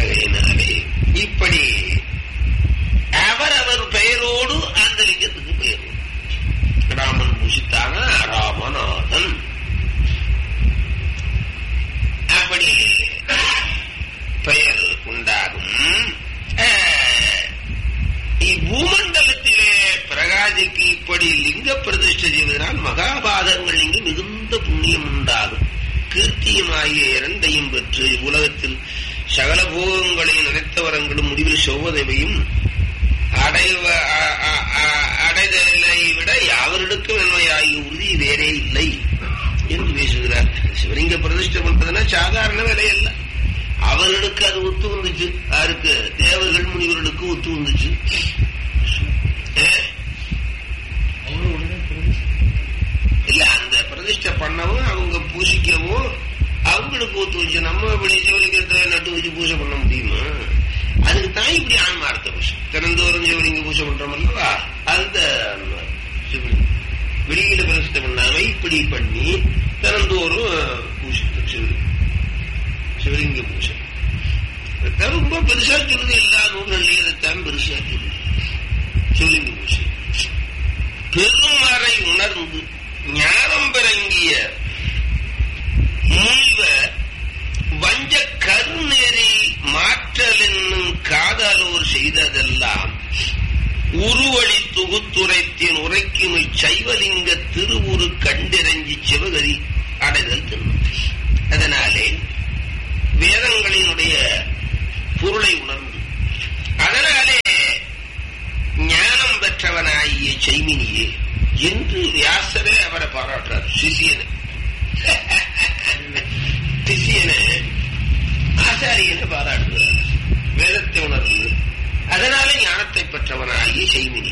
ஆகையினாலே இப்படி அவரவர் பெயரோடு அந்த லிங்கத்துக்கு பெயர் உண்டு. ராமன் பூசித்தான ராமநாதன் அப்படி பெயர் உண்டாகும் அஹ், இப்பூமண்டலத்திலே பிரகாசிக்கு இப்படி லிங்க பிரதிஷ்டை செய்வதனால் மகாபாதங்கள் இங்கு மிகுந்த புண்ணியம் உண்டாகும் கீர்த்தியுமாகிய இரண்டையும் பெற்று உலகத்தில் சகல போகங்களை நினைத்த வரங்களும் முடிவில் செவ்வதவையும் அடைவ அ- அ- அ- அடைதலை விட யாவருக்கும் நன்மையாகிய உறுதி வேறே இல்லை என்று பேசுகிறார் சிவலிங்க பிரதிஷ்டை பண்றதுன்னா சாதாரண வேலை அல்ல அவர்களுக்கு அது ஒத்து வந்துச்சு யாருக்கு தேவர்கள் முனிவர்களுக்கு ஒத்து வந்துச்சு ஏ? இல்ல அந்த பிரதிஷ்டை பண்ணவும் அவங்க பூசிக்கவும் அவங்களுக்கு ஒத்து வச்சு நம்ம இப்படி சிவலிங்கத்தை நட்டு வச்சு பூஜை பண்ண முடியுமா அதுக்கு தான் இப்படி ஆன்மார்த்த பூஜை திறந்தோறும் சிவலிங்க பூஜை பண்றோம் அல்லவா அந்த ஆன்மார்த்த சிவலிங்கம் வெளியில பிரதிஷ்டை பண்ணாம இப்படி பண்ணி திறந்தோறும் பூஜை சிவலிங்கம் சிவலிங்க பூஜை அதான் ரொம்ப பெருசா சொல்லுது எல்லா நூல்கள்லயும் இதைத்தான் பெருசா சொல்லுது சிவலிங்க பூஜை பெருமறை உணர்ந்து ஞானம் பிறங்கிய முனிவ வஞ்ச கருநெறி மாற்றல் என்னும் காதலோர் செய்ததெல்லாம் உருவழி தொகுத்துரைத்தின் உரைக்கும் சைவலிங்க திருவுரு கண்டிரஞ்சி சிவகரி அடைதல் தின்னும் அதனாலே வேதங்களினுடைய பொருளை உணர்ந்து அதனாலே ஞானம் பெற்றவனாகிய செய்மினியே என்று வியாசரே அவரை பாராட்டுறார் சிசியனை சிசியனை ஆச்சாரியனை பாராட்டுகிறார் வேதத்தை உணர்ந்து அதனால ஞானத்தை பெற்றவனாகிய செய்மினி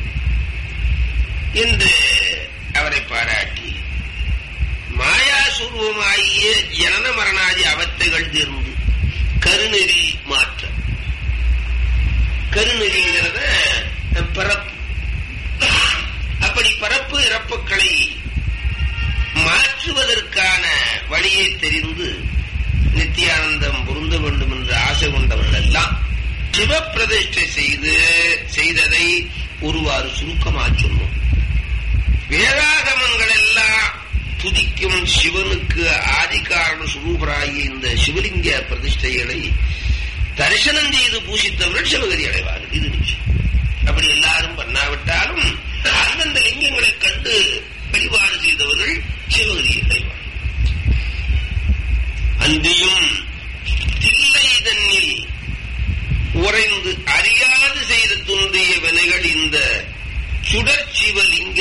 என்று அவரை பாராட்டி மாயாசூர்வமாகிய ஜனன மரணாதி அவத்தைகள் தீர்ந்து கருநெறி மாற்றம் கருநெறிங்கிறத பிறப்பு அப்படி பிறப்பு இறப்புகளை மாற்றுவதற்கான வழியை தெரிந்து நித்தியானந்தம் பொருந்த வேண்டும் என்று ஆசை கொண்டவர்கள் எல்லாம் சிவப்பிரதிஷ்டை செய்து செய்ததை ஒருவாறு சுருக்கமாக சொன்னோம் வேதாகமங்கள் எல்லாம் துதிக்கும் சிவனுக்கு ஆதிகாரண சுரூபராகிய இந்த சிவலிங்க பிரதிஷ்டைகளை தரிசனம் செய்து பூசித்தவர்கள் சிவகதி அடைவார்கள் இது நிச்சயம் அப்படி எல்லாரும் பண்ணாவிட்டாலும் அந்தந்த லிங்கங்களை கண்டு வழிபாடு செய்தவர்கள் சிவகதி அடைவார்கள் அன்றியும் தில்லை தன்னில் உறைந்து அறியாது செய்த துன்றிய வினைகள் இந்த சுடர் சிவலிங்க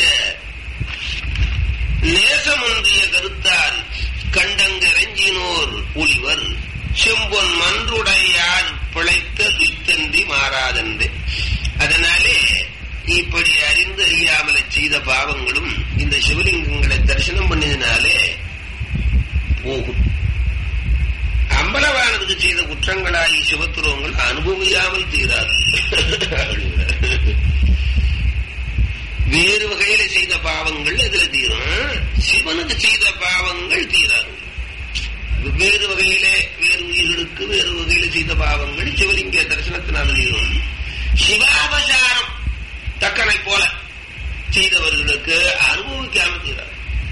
நேசமன்றிய கருத்தால் கண்டங்கரஞ்சினோர் ஒளிவர் செம்பொன் மன்றுடையார் பிழைத்த துய்த்தன்றி மாறாதென்று அதனாலே இப்படி அறிந்து அறியாமல செய்த பாவங்களும் இந்த சிவலிங்கங்களை தரிசனம் பண்ணினாலே போகும் அம்பலவானதுக்கு செய்த குற்றங்களாகி சிவத்துருவங்கள் அனுபவியாமல் தீராது வேறு வகையில செய்த பாவங்கள் எதுல தீரும் சிவனுக்கு செய்த பாவங்கள் தீராது வேறு வகையில வேறு உயிர்களுக்கு வேறு வகையில செய்த பாவங்கள் சிவலிங்க தரிசனத்தினால் தீரும் சிவாபசாரம் தக்கனை போல செய்தவர்களுக்கு அனுபவிக்காம தீராது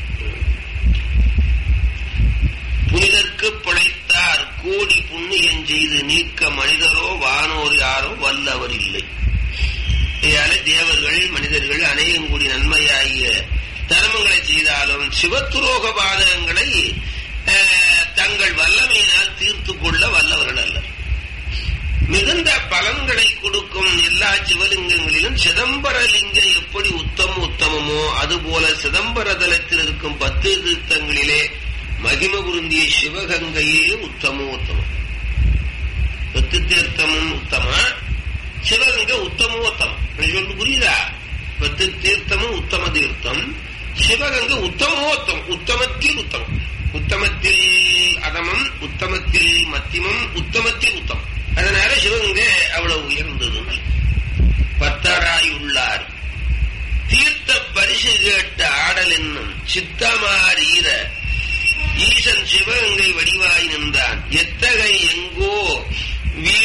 புனிதற்கு பிழைத்தார் கோடி புண்ணியம் செய்து நீக்க மனிதரோ வானோர் யாரோ வல்லவர் இல்லை இதால தேவர்கள் மனிதர்கள் அநேகம் கூடி நன்மையாகிய தர்மங்களை செய்தாலும் சிவத்துரோக பாதகங்களை அஹ், தங்கள் வல்லமையினால் தீர்த்து கொள்ள வல்லவர்கள் அல்ல மிகுந்த பலன்களை கொடுக்கும் எல்லா சிவலிங்கங்களிலும் சிதம்பரலிங்கம் எப்படி உத்தம உத்தமமோ அதுபோல சிதம்பர தலத்தில் இருக்கும் பத்து தீர்த்தங்களிலே மகிம புருந்திய சிவகங்கையே உத்தமோ உத்தமம் பத்து தீர்த்தமும் உத்தமா சிவகங்கை உத்தமோத்தம் சொல்லு புரியுதா பத்து தீர்த்தமும் உத்தம தீர்த்தம் சிவகங்கை உத்தமோத்தம் உத்தமத்தில் உத்தமம் உத்தமத்தில் அதமம் உத்தமத்தில் மத்தியமம் உத்தமத்தில் உத்தமம் அதனால சிவகங்கை அவ்வளவு உயர்ந்தது பத்தராய் உள்ளார் தீர்த்த பரிசு கேட்ட ஆடல் என்னும் சித்தமாறீர ஈசன் சிவகங்கை வடிவாய் நின்றான் எத்தகை எங்கோ வீ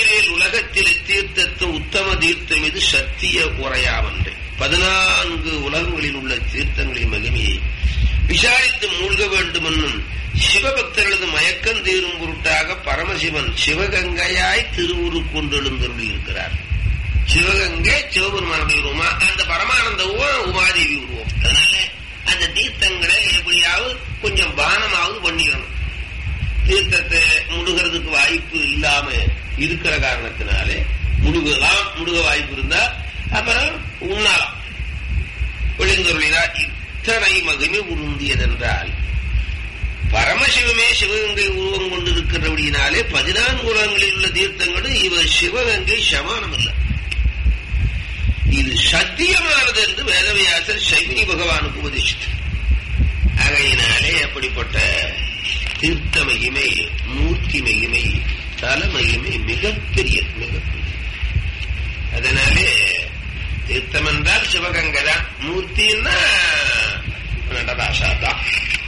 உலகத்தில் தீர்த்தத்து உத்தம தீர்த்தம் இது சத்திய உரையாவன்றே பதினான்கு உலகங்களில் உள்ள தீர்த்தங்களின் மகிமையை விசாரித்து மூழ்க வேண்டும் என்னும் சிவபக்தர்களது மயக்கம் தீரும் பொருட்டாக பரமசிவன் சிவகங்கையாய் திருவுரு கொண்டெழுந்தருளி இருக்கிறார் சிவகங்கை சிவபெருமானுடைய உருவமா அந்த பரமானந்த உருவம் உமாதேவி உருவம் அதனால அந்த தீர்த்தங்களை எப்படியாவது கொஞ்சம் பானமாவது பண்ணிக்கணும் தீர்த்தத்தை முடுகிறதுக்கு வாய்ப்பு இல்லாம இருக்கிற காரணத்தினாலே முடுகலாம் முடுக வாய்ப்பு இருந்தா அப்புறம் உண்ணலாம் விழுந்தருளினா இத்தனை மகிமை உருந்தியதென்றால் பரமசிவமே சிவகங்கை உருவம் கொண்டிருக்கிறபடியினாலே பதினான்கு உலகங்களில் உள்ள தீர்த்தங்களும் இவ சிவகங்கை சமானம் இல்லை இது சத்தியமானது என்று வேதவியாசர் சைவினி பகவானுக்கு உபதேசித்தார் ஆகையினாலே அப்படிப்பட்ட தீர்த்த மகிமை மூர்த்தி மகிமை தல மகிமை மிகப்பெரிய மிகப்பெரிய அதனாலே தீர்த்தம் என்றால் சிவகங்கை தான் மூர்த்தின்னா நடராசா தான்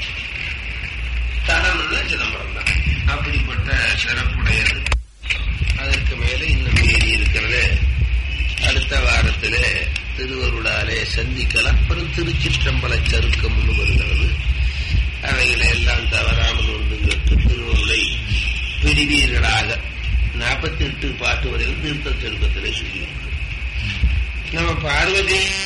தலம்னா சிதம்பரம் தான் அப்படிப்பட்ட சிறப்புடையது அதற்கு மேலே இன்னும் ஏறி இருக்கிறது அடுத்த வாரத்திலே திருவருளாலே சந்திக்கலாம் அப்புறம் திருச்சிற்றம்பல சருக்கம் வருகிறது அவைகளை எல்லாம் தவறாமல் ஒன்று கேட்டு திருவருளை பிரிவீர்களாக நாற்பத்தி எட்டு பாட்டு வரையில் தீர்த்த சருக்கத்திலே சொல்லியிருக்கிறோம் நம்ம பார்வதி